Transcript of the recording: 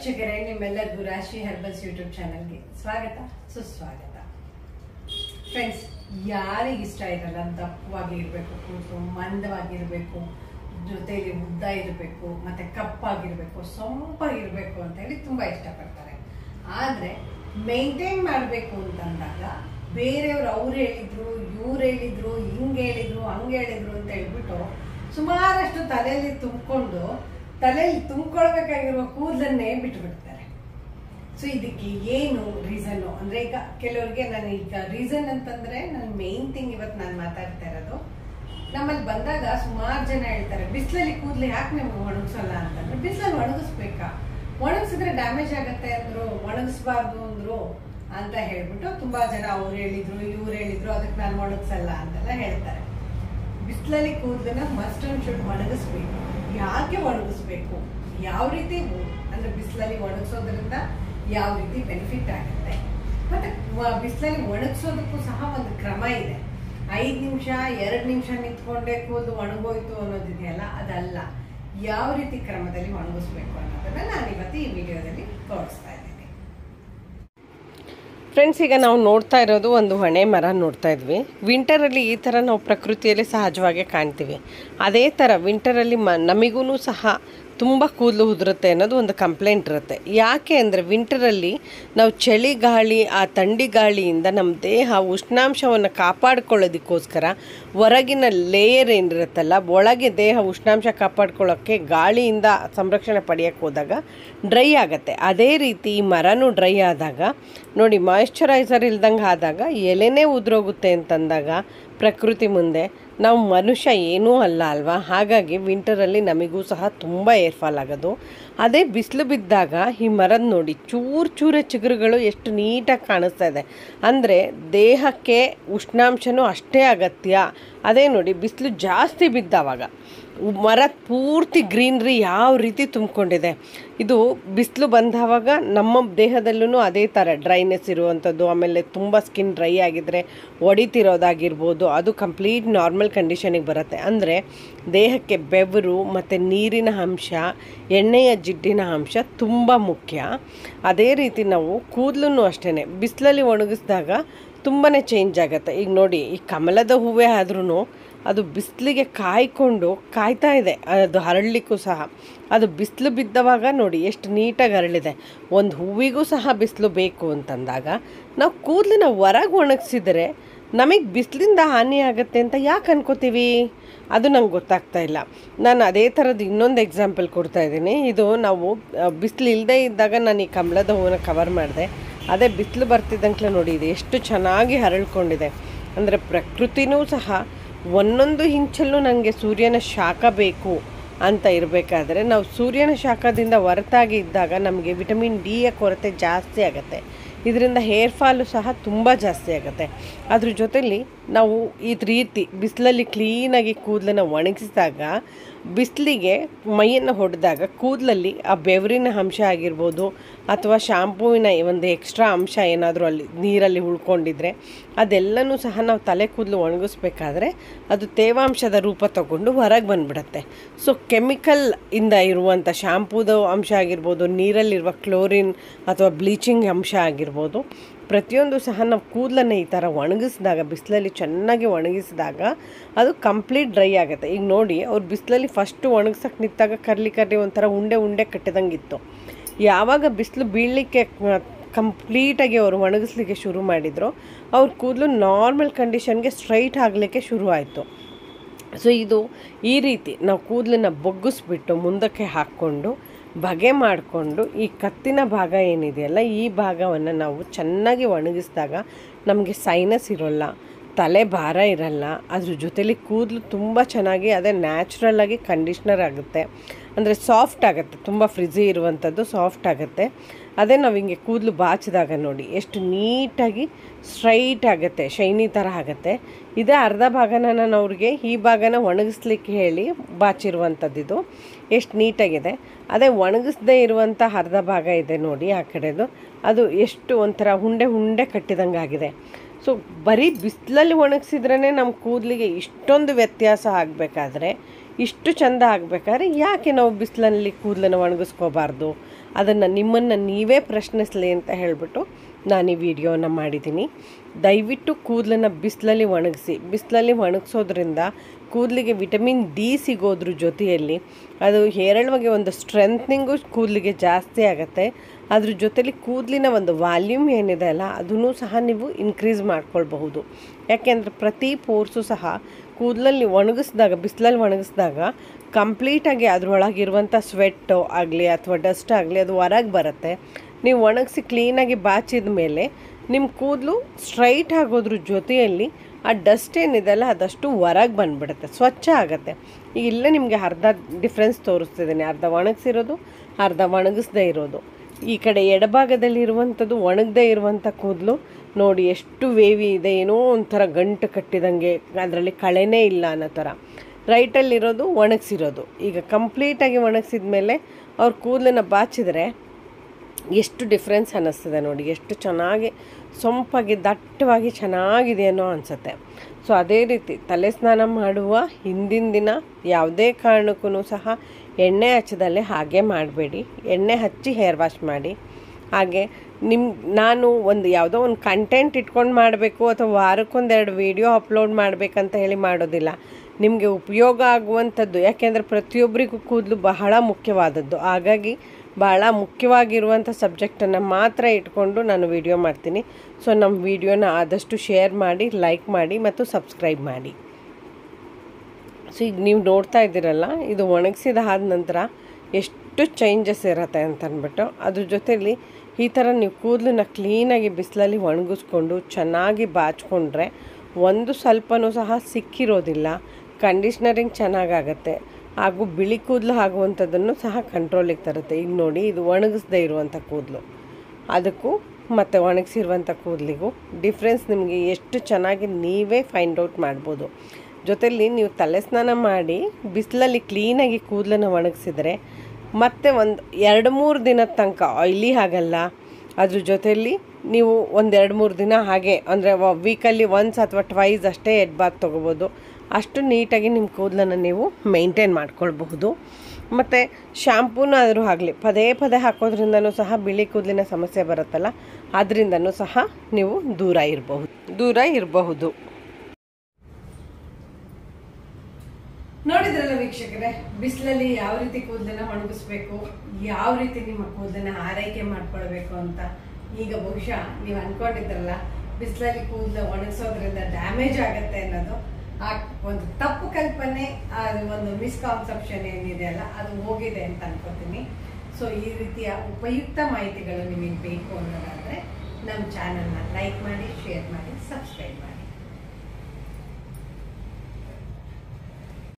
ವೀಕ್ಷಕರೇ ನಿಮ್ಮೆಲ್ಲರಿಗೂ ರಾಶಿ ಹರ್ಬಲ್ಸ್ ಯೂಟ್ಯೂಬ್ ಚಾನಲ್ಗೆ ಸ್ವಾಗತ ಸುಸ್ವಾಗತ ಫ್ರೆಂಡ್ಸ್ ಯಾರಿಗೆ ಇಷ್ಟ ಇರಲ್ಲ ದಪ್ಪವಾಗಿ ಇರಬೇಕು ಕೂತು ಮಂದವಾಗಿರಬೇಕು ಜೊತೆಲಿ ಉದ್ದ ಇರಬೇಕು ಮತ್ತೆ ಕಪ್ಪಾಗಿರ್ಬೇಕು ಸೊಂಪಾಗಿರ್ಬೇಕು ಅಂತ ಹೇಳಿ ತುಂಬಾ ಇಷ್ಟಪಡ್ತಾರೆ ಆದ್ರೆ ಮೇಂಟೈನ್ ಮಾಡಬೇಕು ಅಂತಂದಾಗ ಬೇರೆಯವ್ರು ಅವ್ರು ಹೇಳಿದ್ರು ಇವ್ರು ಹೇಳಿದ್ರು ಹಿಂಗ್ ಹೇಳಿದ್ರು ಹಂಗ್ ಹೇಳಿದ್ರು ಅಂತ ಹೇಳ್ಬಿಟ್ಟು ಸುಮಾರಷ್ಟು ತಲೆಯಲ್ಲಿ ತುಂಬಿಕೊಂಡು ತಲೆಯಲ್ಲಿ ತುಂಬಿಕೊಳ್ಬೇಕಾಗಿರುವ ಕೂದಲನ್ನೇ ಬಿಟ್ಟು ಬಿಡ್ತಾರೆ ಸೊ ಇದಕ್ಕೆ ಏನು ರೀಸನ್ನು ಅಂದ್ರೆ ಈಗ ಕೆಲವರಿಗೆ ನಾನು ಈಗ ರೀಸನ್ ಅಂತಂದ್ರೆ ನನ್ನ ಮೇನ್ ಥಿಂಗ್ ಇವತ್ತು ನಾನು ಮಾತಾಡ್ತಾ ಇರೋದು ನಮ್ಮಲ್ಲಿ ಬಂದಾಗ ಸುಮಾರು ಜನ ಹೇಳ್ತಾರೆ ಬಿಸಿಲಲ್ಲಿ ಕೂದಲು ಯಾಕೆ ನಮ್ಗೆ ಒಣಗಿಸಲ್ಲ ಅಂತಂದ್ರೆ ಬಿಸಿಲಲ್ಲಿ ಒಣಗಿಸ್ಬೇಕಾ ಒಣಗಿಸಿದ್ರೆ ಡ್ಯಾಮೇಜ್ ಆಗತ್ತೆ ಅಂದ್ರು ಒಣಗಿಸ್ಬಾರ್ದು ಅಂದ್ರು ಅಂತ ಹೇಳ್ಬಿಟ್ಟು ತುಂಬಾ ಜನ ಅವ್ರು ಹೇಳಿದ್ರು ಇವ್ರು ಹೇಳಿದ್ರು ಅದಕ್ಕೆ ನಾನು ಒಣಗಿಸಲ್ಲ ಅಂತೆಲ್ಲ ಹೇಳ್ತಾರೆ ಬಿಸಿಲಲ್ಲಿ ಕೂದಲನ್ನ ಮಸ್ಟ್ ಅಂಡ್ ಶುಡ್ ಒಣಗಿಸ್ಬೇಕು ಯಾಕೆ ಒಣಗಿಸ್ಬೇಕು ಯಾವ ರೀತಿ ಅಂದ್ರೆ ಬಿಸಿಲಲ್ಲಿ ಒಣಗಿಸೋದ್ರಿಂದ ಯಾವ ರೀತಿ ಬೆನಿಫಿಟ್ ಆಗುತ್ತೆ ಮತ್ತೆ ಬಿಸಿಲಲ್ಲಿ ಒಣಗಿಸೋದಕ್ಕೂ ಸಹ ಒಂದು ಕ್ರಮ ಇದೆ ಐದ್ ನಿಮಿಷ ಎರಡ್ ನಿಮಿಷ ನಿಂತ್ಕೊಂಡೆ ಕೂದಲು ಒಣಗೋಯ್ತು ಅನ್ನೋದಿದೆಯಲ್ಲ ಅದಲ್ಲ ಯಾವ ರೀತಿ ಕ್ರಮದಲ್ಲಿ ಒಣಗಿಸ್ಬೇಕು ಅನ್ನೋದನ್ನ ನಾನು ಇವತ್ತು ಈ ವಿಡಿಯೋದಲ್ಲಿ ತೋರಿಸ್ತಾ ಇದ್ದೀನಿ ಫ್ರೆಂಡ್ಸ್ ಈಗ ನಾವು ನೋಡ್ತಾ ಇರೋದು ಒಂದು ಹೊಣೆ ಮರ ನೋಡ್ತಾ ಇದ್ವಿ ವಿಂಟರಲ್ಲಿ ಈ ಥರ ನಾವು ಪ್ರಕೃತಿಯಲ್ಲಿ ಸಹಜವಾಗಿ ಕಾಣ್ತೀವಿ ಅದೇ ಥರ ವಿಂಟರಲ್ಲಿ ಮ ನಮಗೂ ಸಹ ತುಂಬ ಕೂದಲು ಉದುರುತ್ತೆ ಅನ್ನೋದು ಒಂದು ಕಂಪ್ಲೇಂಟ್ ಇರುತ್ತೆ ಯಾಕೆ ಅಂದರೆ ವಿಂಟರಲ್ಲಿ ನಾವು ಚಳಿ ಗಾಳಿ ಆ ಥಂಡಿ ಗಾಳಿಯಿಂದ ನಮ್ಮ ದೇಹ ಉಷ್ಣಾಂಶವನ್ನು ಕಾಪಾಡ್ಕೊಳ್ಳೋದಕ್ಕೋಸ್ಕರ ಹೊರಗಿನ ಲೇಯರ್ ಏನಿರುತ್ತಲ್ಲ ಒಳಗೆ ದೇಹ ಉಷ್ಣಾಂಶ ಕಾಪಾಡ್ಕೊಳ್ಳೋಕ್ಕೆ ಗಾಳಿಯಿಂದ ಸಂರಕ್ಷಣೆ ಪಡೆಯೋಕ್ಕೆ ಹೋದಾಗ ಡ್ರೈ ಆಗುತ್ತೆ ಅದೇ ರೀತಿ ಈ ಮರನೂ ಡ್ರೈ ಆದಾಗ ನೋಡಿ ಮಾಯಿಶ್ಚರೈಸರ್ ಇಲ್ದಂಗೆ ಆದಾಗ ಎಲೆನೇ ಉದುರೋಗುತ್ತೆ ಅಂತಂದಾಗ ಪ್ರಕೃತಿ ಮುಂದೆ ನಾವು ಮನುಷ್ಯ ಏನೂ ಅಲ್ಲ ಅಲ್ವಾ ಹಾಗಾಗಿ ವಿಂಟರಲ್ಲಿ ನಮಗೂ ಸಹ ತುಂಬ ಏರ್ ಫಾಲ್ ಆಗೋದು ಅದೇ ಬಿಸಿಲು ಬಿದ್ದಾಗ ಈ ಮರದ ನೋಡಿ ಚೂರು ಚೂರೆ ಚಿಗುರುಗಳು ಎಷ್ಟು ನೀಟಾಗಿ ಕಾಣಿಸ್ತಾ ಇದೆ ಅಂದರೆ ದೇಹಕ್ಕೆ ಉಷ್ಣಾಂಶನೂ ಅಷ್ಟೇ ಅಗತ್ಯ ಅದೇ ನೋಡಿ ಬಿಸಿಲು ಜಾಸ್ತಿ ಬಿದ್ದಾವಾಗ ಮರ ಪೂರ್ತಿ ಗ್ರೀನ್ರಿ ಯಾವ ರೀತಿ ತುಂಬಿಕೊಂಡಿದೆ ಇದು ಬಿಸಿಲು ಬಂದಾವಾಗ ನಮ್ಮ ದೇಹದಲ್ಲೂ ಅದೇ ಥರ ಡ್ರೈನೆಸ್ ಇರುವಂಥದ್ದು ಆಮೇಲೆ ತುಂಬ ಸ್ಕಿನ್ ಡ್ರೈ ಆಗಿದ್ರೆ ಒಡಿತಿರೋದಾಗಿರ್ಬೋದು ಅದು ಕಂಪ್ಲೀಟ್ ನಾರ್ಮಲ್ ಕಂಡೀಷನಿಗೆ ಬರುತ್ತೆ ಅಂದರೆ ದೇಹಕ್ಕೆ ಬೆವರು ಮತ್ತು ನೀರಿನ ಅಂಶ ಎಣ್ಣೆಯ ಜಿಡ್ಡಿನ ಅಂಶ ತುಂಬ ಮುಖ್ಯ ಅದೇ ರೀತಿ ನಾವು ಕೂದಲೂ ಅಷ್ಟೇ ಬಿಸಿಲಲ್ಲಿ ಒಣಗಿಸಿದಾಗ ತುಂಬಾ ಚೇಂಜ್ ಆಗುತ್ತೆ ಈಗ ನೋಡಿ ಈ ಕಮಲದ ಹೂವೇ ಆದ್ರೂ ಅದು ಬಿಸಿಲಿಗೆ ಕಾಯ್ಕೊಂಡು ಕಾಯ್ತಾ ಇದೆ ಅದು ಹರಳಲಿಕ್ಕೂ ಸಹ ಅದು ಬಿಸಿಲು ಬಿದ್ದವಾಗ ನೋಡಿ ಎಷ್ಟು ನೀಟಾಗಿ ಹರಳಿದೆ ಒಂದು ಹೂವಿಗೂ ಸಹ ಬಿಸಿಲು ಬೇಕು ಅಂತಂದಾಗ ನಾವು ಕೂದಲಿನ ಹೊರಗೆ ಒಣಗಿಸಿದರೆ ನಮಗೆ ಬಿಸಿಲಿಂದ ಹಾನಿ ಆಗುತ್ತೆ ಅಂತ ಯಾಕೆ ಅನ್ಕೋತೀವಿ ಅದು ನಂಗೆ ಗೊತ್ತಾಗ್ತಾ ಇಲ್ಲ ನಾನು ಅದೇ ಥರದ್ದು ಇನ್ನೊಂದು ಎಕ್ಸಾಂಪಲ್ ಕೊಡ್ತಾ ಇದ್ದೀನಿ ಇದು ನಾವು ಬಿಸಿಲು ಇಲ್ಲದೆ ಇದ್ದಾಗ ನಾನು ಈ ಕಮಲದ ಹೂವನ್ನ ಕವರ್ ಮಾಡಿದೆ ಅದೇ ಬಿಸಿಲು ಬರ್ತಿದ್ದಂಕ್ಲೆ ನೋಡಿ ಇದು ಎಷ್ಟು ಚೆನ್ನಾಗಿ ಹರಳ್ಕೊಂಡಿದೆ ಅಂದರೆ ಪ್ರಕೃತಿನೂ ಸಹ ಒಂದೊಂದು ಇಂಚಲ್ಲೂ ನನಗೆ ಸೂರ್ಯನ ಶಾಖ ಬೇಕು ಅಂತ ಇರಬೇಕಾದ್ರೆ ನಾವು ಸೂರ್ಯನ ಶಾಖದಿಂದ ಹೊರತಾಗಿ ಇದ್ದಾಗ ನಮಗೆ ವಿಟಮಿನ್ ಡಿಯ ಕೊರತೆ ಜಾಸ್ತಿ ಆಗುತ್ತೆ ಇದರಿಂದ ಹೇರ್ ಫಾಲು ಸಹ ತುಂಬ ಜಾಸ್ತಿ ಆಗುತ್ತೆ ಅದ್ರ ಜೊತೆಲಿ ನಾವು ಈ ರೀತಿ ಬಿಸಿಲಲ್ಲಿ ಕ್ಲೀನಾಗಿ ಕೂದಲನ್ನು ಒಣಗಿಸಿದಾಗ ಬಿಸಿಲಿಗೆ ಮೈಯನ್ನು ಹೊಡೆದಾಗ ಕೂದಲಲ್ಲಿ ಆ ಬೆವರಿನ ಅಂಶ ಆಗಿರ್ಬೋದು ಅಥವಾ ಶಾಂಪೂವಿನ ಒಂದು ಎಕ್ಸ್ಟ್ರಾ ಅಂಶ ಏನಾದರೂ ಅಲ್ಲಿ ನೀರಲ್ಲಿ ಉಳ್ಕೊಂಡಿದ್ರೆ ಅದೆಲ್ಲನೂ ಸಹ ನಾವು ತಲೆ ಕೂದಲು ಒಣಗಿಸ್ಬೇಕಾದ್ರೆ ಅದು ತೇವಾಂಶದ ರೂಪ ತಗೊಂಡು ಹೊರಗೆ ಬಂದ್ಬಿಡುತ್ತೆ ಸೊ ಕೆಮಿಕಲ್ ಇಂದ ಇರುವಂಥ ಶಾಂಪೂದ ಅಂಶ ಆಗಿರ್ಬೋದು ನೀರಲ್ಲಿರುವ ಕ್ಲೋರಿನ್ ಅಥವಾ ಬ್ಲೀಚಿಂಗ್ ಅಂಶ ಆಗಿರ್ಬೋದು ಪ್ರತಿಯೊಂದು ಸಹ ನಾವು ಕೂದಲನ್ನು ಈ ಥರ ಒಣಗಿಸಿದಾಗ ಬಿಸಿಲಲ್ಲಿ ಚೆನ್ನಾಗಿ ಒಣಗಿಸಿದಾಗ ಅದು ಕಂಪ್ಲೀಟ್ ಡ್ರೈ ಆಗುತ್ತೆ ಈಗ ನೋಡಿ ಅವ್ರು ಬಿಸಿಲಲ್ಲಿ ಫಸ್ಟು ಒಣಗಿಸೋಕೆ ನಿಂತಾಗ ಕರ್ಲಿ ಕರ್ಲಿ ಒಂಥರ ಉಂಡೆ ಉಂಡೆ ಕಟ್ಟಿದಂಗಿತ್ತು ಯಾವಾಗ ಬಿಸಿಲು ಬೀಳಲಿಕ್ಕೆ ಕಂಪ್ಲೀಟಾಗಿ ಅವರು ಒಣಗಿಸ್ಲಿಕ್ಕೆ ಶುರು ಮಾಡಿದ್ರು ಅವ್ರ ಕೂದಲು ನಾರ್ಮಲ್ ಕಂಡೀಷನ್ಗೆ ಸ್ಟ್ರೈಟ್ ಆಗಲಿಕ್ಕೆ ಶುರು ಆಯಿತು ಸೊ ಇದು ಈ ರೀತಿ ನಾವು ಕೂದಲನ್ನ ಬೊಗ್ಗಿಸ್ಬಿಟ್ಟು ಮುಂದಕ್ಕೆ ಹಾಕ್ಕೊಂಡು ಬಗೆ ಮಾಡಿಕೊಂಡು ಈ ಕತ್ತಿನ ಭಾಗ ಏನಿದೆಯಲ್ಲ ಈ ಭಾಗವನ್ನು ನಾವು ಚೆನ್ನಾಗಿ ಒಣಗಿಸಿದಾಗ ನಮಗೆ ಸೈನಸ್ ಇರೋಲ್ಲ ತಲೆ ಭಾರ ಇರಲ್ಲ ಅದ್ರ ಜೊತೆಲಿ ಕೂದಲು ತುಂಬ ಚೆನ್ನಾಗಿ ಅದೇ ನ್ಯಾಚುರಲ್ಲಾಗಿ ಕಂಡೀಷ್ನರ್ ಆಗುತ್ತೆ ಅಂದರೆ ಸಾಫ್ಟ್ ಆಗುತ್ತೆ ತುಂಬ ಫ್ರಿಜಿ ಇರುವಂಥದ್ದು ಸಾಫ್ಟ್ ಆಗುತ್ತೆ ಅದೇ ನಾವು ಹಿಂಗೆ ಕೂದಲು ಬಾಚಿದಾಗ ನೋಡಿ ಎಷ್ಟು ನೀಟಾಗಿ ಸ್ಟ್ರೈಟ್ ಆಗುತ್ತೆ ಶೈನಿ ಥರ ಆಗುತ್ತೆ ಇದೇ ಅರ್ಧ ಭಾಗನ ನಾನು ಅವ್ರಿಗೆ ಈ ಭಾಗನ ಒಣಗಿಸ್ಲಿಕ್ಕೆ ಹೇಳಿ ಬಾಚಿರುವಂಥದ್ದಿದು ಎಷ್ಟು ನೀಟಾಗಿದೆ ಅದೇ ಒಣಗಿಸ್ದೇ ಇರುವಂಥ ಅರ್ಧ ಭಾಗ ಇದೆ ನೋಡಿ ಆ ಕಡೆದು ಅದು ಎಷ್ಟು ಒಂಥರ ಹುಂಡೆ ಹುಂಡೆ ಕಟ್ಟಿದಂಗೆ ಆಗಿದೆ ಸೊ ಬರೀ ಬಿಸಿಲಲ್ಲಿ ಒಣಗಿಸಿದ್ರೇ ನಮ್ಮ ಕೂದಲಿಗೆ ಇಷ್ಟೊಂದು ವ್ಯತ್ಯಾಸ ಆಗಬೇಕಾದ್ರೆ ಇಷ್ಟು ಚಂದ ಆಗಬೇಕಾದ್ರೆ ಯಾಕೆ ನಾವು ಬಿಸಿಲಲ್ಲಿ ಕೂದಲನ್ನು ಒಣಗಿಸ್ಕೋಬಾರ್ದು ಅದನ್ನು ನಿಮ್ಮನ್ನು ನೀವೇ ಪ್ರಶ್ನಿಸಲಿ ಅಂತ ಹೇಳಿಬಿಟ್ಟು ನಾನು ಈ ವಿಡಿಯೋನ ಮಾಡಿದ್ದೀನಿ ದಯವಿಟ್ಟು ಕೂದಲನ್ನು ಬಿಸಿಲಲ್ಲಿ ಒಣಗಿಸಿ ಬಿಸಿಲಲ್ಲಿ ಒಣಗಿಸೋದ್ರಿಂದ ಕೂದಲಿಗೆ ವಿಟಮಿನ್ ಡಿ ಸಿಗೋದ್ರ ಜೊತೆಯಲ್ಲಿ ಅದು ಹೇರಳವಾಗಿ ಒಂದು ಸ್ಟ್ರೆಂತ್ನಿಂಗು ಕೂದಲಿಗೆ ಜಾಸ್ತಿ ಆಗುತ್ತೆ ಅದ್ರ ಜೊತೆಲಿ ಕೂದಲಿನ ಒಂದು ವಾಲ್ಯೂಮ್ ಏನಿದೆ ಅಲ್ಲ ಅದನ್ನು ಸಹ ನೀವು ಇನ್ಕ್ರೀಸ್ ಮಾಡ್ಕೊಳ್ಬಹುದು ಯಾಕೆಂದರೆ ಪ್ರತಿ ಪೋರ್ಸು ಸಹ ಕೂದಲಲ್ಲಿ ಒಣಗಿಸಿದಾಗ ಬಿಸಿಲಲ್ಲಿ ಒಣಗಿಸಿದಾಗ ಕಂಪ್ಲೀಟಾಗಿ ಅದರೊಳಗಿರುವಂಥ ಸ್ವೆಟ್ಟು ಆಗಲಿ ಅಥವಾ ಡಸ್ಟ್ ಆಗಲಿ ಅದು ಹೊರಗೆ ಬರುತ್ತೆ ನೀವು ಒಣಗಿಸಿ ಕ್ಲೀನಾಗಿ ಬಾಚಿದ ಮೇಲೆ ನಿಮ್ಮ ಕೂದಲು ಸ್ಟ್ರೈಟ್ ಆಗೋದ್ರ ಜೊತೆಯಲ್ಲಿ ಆ ಡಸ್ಟ್ ಏನಿದೆಲ್ಲ ಅದಷ್ಟು ಹೊರಗೆ ಬಂದ್ಬಿಡುತ್ತೆ ಸ್ವಚ್ಛ ಆಗುತ್ತೆ ಈಗ ಇಲ್ಲೇ ನಿಮಗೆ ಅರ್ಧ ಡಿಫ್ರೆನ್ಸ್ ತೋರಿಸ್ತಿದ್ದೀನಿ ಅರ್ಧ ಒಣಗಿಸಿರೋದು ಅರ್ಧ ಒಣಗಿಸ್ದೇ ಇರೋದು ಈ ಕಡೆ ಎಡಭಾಗದಲ್ಲಿ ಇರುವಂಥದ್ದು ಒಣಗದೇ ಇರುವಂಥ ಕೂದಲು ನೋಡಿ ಎಷ್ಟು ವೇವಿ ಇದೆ ಏನೋ ಒಂಥರ ಗಂಟು ಕಟ್ಟಿದಂಗೆ ಅದರಲ್ಲಿ ಕಳೆನೇ ಇಲ್ಲ ಅನ್ನೋ ಥರ ರೈಟಲ್ಲಿರೋದು ಒಣಗಿಸಿರೋದು ಈಗ ಕಂಪ್ಲೀಟಾಗಿ ಒಣಗಿಸಿದ ಮೇಲೆ ಅವ್ರ ಕೂದಲನ್ನ ಬಾಚಿದರೆ ಎಷ್ಟು ಡಿಫ್ರೆನ್ಸ್ ಅನ್ನಿಸ್ತದೆ ನೋಡಿ ಎಷ್ಟು ಚೆನ್ನಾಗಿ ಸೊಂಪಾಗಿ ದಟ್ಟವಾಗಿ ಚೆನ್ನಾಗಿದೆಯೇನೋ ಅನಿಸುತ್ತೆ ಸೊ ಅದೇ ರೀತಿ ತಲೆ ಸ್ನಾನ ಮಾಡುವ ಹಿಂದಿನ ದಿನ ಯಾವುದೇ ಕಾರಣಕ್ಕೂ ಸಹ ಎಣ್ಣೆ ಹಚ್ಚದಲ್ಲೇ ಹಾಗೆ ಮಾಡಬೇಡಿ ಎಣ್ಣೆ ಹಚ್ಚಿ ಹೇರ್ ವಾಶ್ ಮಾಡಿ ಹಾಗೆ ನಿಮ್ಮ ನಾನು ಒಂದು ಯಾವುದೋ ಒಂದು ಕಂಟೆಂಟ್ ಇಟ್ಕೊಂಡು ಮಾಡಬೇಕು ಅಥವಾ ವಾರಕ್ಕೊಂದೆರಡು ವೀಡಿಯೋ ಅಪ್ಲೋಡ್ ಮಾಡಬೇಕಂತ ಹೇಳಿ ಮಾಡೋದಿಲ್ಲ ನಿಮಗೆ ಉಪಯೋಗ ಆಗುವಂಥದ್ದು ಯಾಕೆಂದರೆ ಪ್ರತಿಯೊಬ್ಬರಿಗೂ ಕೂದಲು ಬಹಳ ಮುಖ್ಯವಾದದ್ದು ಹಾಗಾಗಿ ಭಾಳ ಮುಖ್ಯವಾಗಿರುವಂಥ ಸಬ್ಜೆಕ್ಟನ್ನು ಮಾತ್ರ ಇಟ್ಕೊಂಡು ನಾನು ವಿಡಿಯೋ ಮಾಡ್ತೀನಿ ಸೊ ನಮ್ಮ ವಿಡಿಯೋನ ಆದಷ್ಟು ಶೇರ್ ಮಾಡಿ ಲೈಕ್ ಮಾಡಿ ಮತ್ತು ಸಬ್ಸ್ಕ್ರೈಬ್ ಮಾಡಿ ಸೊ ಈಗ ನೀವು ನೋಡ್ತಾ ಇದ್ದೀರಲ್ಲ ಇದು ಒಣಗಿಸಿದ ಆದ ನಂತರ ಎಷ್ಟು ಚೇಂಜಸ್ ಇರುತ್ತೆ ಅಂತ ಅಂದ್ಬಿಟ್ಟು ಅದ್ರ ಜೊತೆಲಿ ಈ ಥರ ನೀವು ಕೂದಲನ್ನ ಕ್ಲೀನಾಗಿ ಬಿಸಿಲಲ್ಲಿ ಒಣಗಿಸ್ಕೊಂಡು ಚೆನ್ನಾಗಿ ಬಾಚ್ಕೊಂಡ್ರೆ ಒಂದು ಸ್ವಲ್ಪನೂ ಸಹ ಸಿಕ್ಕಿರೋದಿಲ್ಲ ಕಂಡೀಷ್ನರಿಂಗ್ ಚೆನ್ನಾಗಾಗತ್ತೆ ಹಾಗೂ ಬಿಳಿ ಕೂದಲು ಆಗುವಂಥದ್ದನ್ನು ಸಹ ಕಂಟ್ರೋಲಿಗೆ ತರುತ್ತೆ ಈಗ ನೋಡಿ ಇದು ಒಣಗಿಸ್ದೇ ಇರುವಂಥ ಕೂದಲು ಅದಕ್ಕೂ ಮತ್ತು ಒಣಗಿಸಿರುವಂಥ ಕೂದಲಿಗೂ ಡಿಫ್ರೆನ್ಸ್ ನಿಮಗೆ ಎಷ್ಟು ಚೆನ್ನಾಗಿ ನೀವೇ ಫೈಂಡ್ ಔಟ್ ಮಾಡ್ಬೋದು ಜೊತೆಲಿ ನೀವು ತಲೆ ಸ್ನಾನ ಮಾಡಿ ಬಿಸಿಲಲ್ಲಿ ಕ್ಲೀನಾಗಿ ಕೂದಲನ್ನು ಒಣಗಿಸಿದ್ರೆ ಮತ್ತೆ ಒಂದು ಎರಡು ಮೂರು ದಿನದ ತನಕ ಆಯ್ಲಿ ಆಗಲ್ಲ ಅದ್ರ ಜೊತೆಯಲ್ಲಿ ನೀವು ಒಂದು ಎರಡು ಮೂರು ದಿನ ಹಾಗೆ ಅಂದರೆ ವೀಕಲ್ಲಿ ಒನ್ಸ್ ಅಥವಾ ಟ್ವೈಸ್ ಅಷ್ಟೇ ಎಡ್ ಬಾತ್ ತೊಗೋಬೋದು ಅಷ್ಟು ನೀಟಾಗಿ ನಿಮ್ಮ ಕೂದಲನ್ನು ನೀವು ಮೇಂಟೈನ್ ಮಾಡ್ಕೊಳ್ಬಹುದು ಮತ್ತು ಶ್ಯಾಂಪೂನ ಆದರೂ ಆಗಲಿ ಪದೇ ಪದೇ ಹಾಕೋದ್ರಿಂದನೂ ಸಹ ಬಿಳಿ ಕೂದಲಿನ ಸಮಸ್ಯೆ ಬರುತ್ತಲ್ಲ ಅದರಿಂದನೂ ಸಹ ನೀವು ದೂರ ಇರಬಹುದು ದೂರ ಇರಬಹುದು ನೋಡಿದ್ರಲ್ಲ ವೀಕ್ಷಕರೇ ಬಿಸಿಲಲ್ಲಿ ಯಾವ ರೀತಿ ಕೂದಲನ್ನ ಒಣಗಿಸ್ಬೇಕು ಯಾವ ರೀತಿ ನಿಮ್ಮ ಕೂದಲನ್ನ ಆರೈಕೆ ಮಾಡ್ಕೊಳ್ಬೇಕು ಅಂತ ಈಗ ಬಹುಶಃ ನೀವು ಅನ್ಕೊಂಡಿದ್ರಲ್ಲ ಬಿಸಿಲಲ್ಲಿ ಕೂದಲು ಒಣಗಿಸೋದ್ರಿಂದ ಡ್ಯಾಮೇಜ್ ಆಗತ್ತೆ ಅನ್ನೋದು ಆ ಒಂದು ತಪ್ಪು ಕಲ್ಪನೆ ಆ ಒಂದು ಮಿಸ್ಕಾನ್ಸೆಪ್ಷನ್ ಏನಿದೆ ಅಲ್ಲ ಅದು ಹೋಗಿದೆ ಅಂತ ಅನ್ಕೋತೀನಿ ಸೊ ಈ ರೀತಿಯ ಉಪಯುಕ್ತ ಮಾಹಿತಿಗಳು ನಿಮಗೆ ಬೇಕು ಅನ್ನೋದಾದ್ರೆ ನಮ್ಮ ಚಾನಲ್ನ ಲೈಕ್ ಮಾಡಿ ಶೇರ್ ಮಾಡಿ ಸಬ್ಸ್ಕ್ರೈಬ್ ಮಾಡಿ